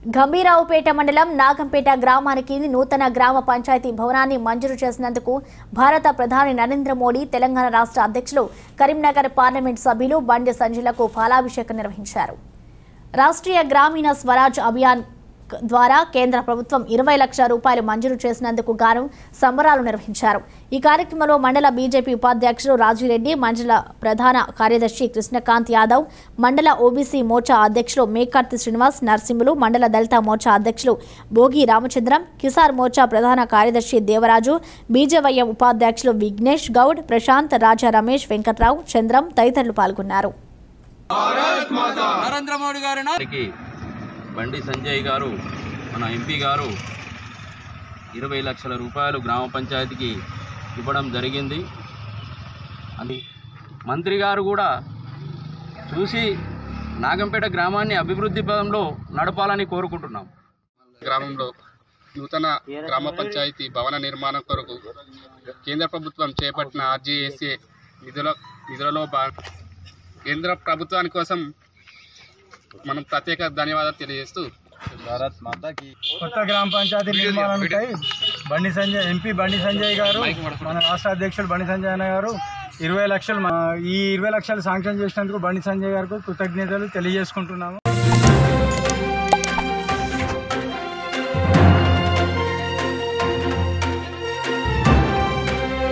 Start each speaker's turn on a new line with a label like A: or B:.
A: గంభీరావుపేట మండలం నాగంపేట గ్రామానికి నూతన గ్రామ పంచాయతీ భవనాన్ని మంజూరు చేసినందుకు భారత ప్రధాని నరేంద్ర మోడీ తెలంగాణ రాష్ట్ర అధ్యక్షులు కరీంనగర్ పార్లమెంట్ సభ్యులు బండి సంజయ్లకు పాలాభిషేకం నిర్వహించారు రాష్ట్రీయ గ్రామీణ స్వరాజ్ అభియాన్ క- ద్వారా కేంద్ర ప్రభుత్వం ఇరవై లక్షల రూపాయలు మంజూరు చేసినందుకు గాను సంబరాలు నిర్వహించారు ఈ కార్యక్రమంలో మండల బీజేపీ ఉపాధ్యక్షులు రాజురెడ్డి మండల ప్రధాన కార్యదర్శి కృష్ణకాంత్ యాదవ్ మండల ఓబీసీ మోర్చా అధ్యక్షులు మేకర్తి శ్రీనివాస్ నర్సింహులు మండల దళిత మోర్చా అధ్యక్షులు భోగి రామచంద్రం కిసార్ మోర్చా ప్రధాన కార్యదర్శి దేవరాజు బీజేవైఎం ఉపాధ్యక్షులు విఘ్నేష్ గౌడ్ ప్రశాంత్ రాజా రమేష్ వెంకట్రావు చంద్రం తదితరులు పాల్గొన్నారు
B: నరేంద్ర మోడీ గారి నా-
C: గారికి బండి సంజయ్ గారు మన ఎంపీ గారు ఇరవై లక్షల రూపాయలు గ్రామ పంచాయతీకి ఇవ్వడం జరిగింది అది మంత్రి గారు కూడా చూసి నాగంపేట గ్రామాన్ని అభివృద్ధి పదంలో నడపాలని కోరుకుంటున్నాం
D: గ్రామంలో నూతన గ్రామ పంచాయతీ భవన నిర్మాణం కొరకు కేంద్ర ప్రభుత్వం చేపట్టిన ఆర్జీఏసీ నిధుల నిధులలో భా కేంద్ర ప్రభుత్వాని కోసం మనం ప్రత్యేక ధన్యవాదాలు తెలియజేస్తూ
E: కొత్త గ్రామ పంచాయతీ నిర్మాణానికై బండి సంజయ్ ఎంపీ బండి సంజయ్ గారు మన రాష్ట్ర అధ్యక్షులు బండి సంజయ్ అన్న గారు ఇరవై లక్షలు మన- ఈ ఇరవై లక్షలు శాంక్షన్ చేసినందుకు బండి సంజయ్ గారికి కృతజ్ఞతలు తెలియజేసుకుంటున్నాము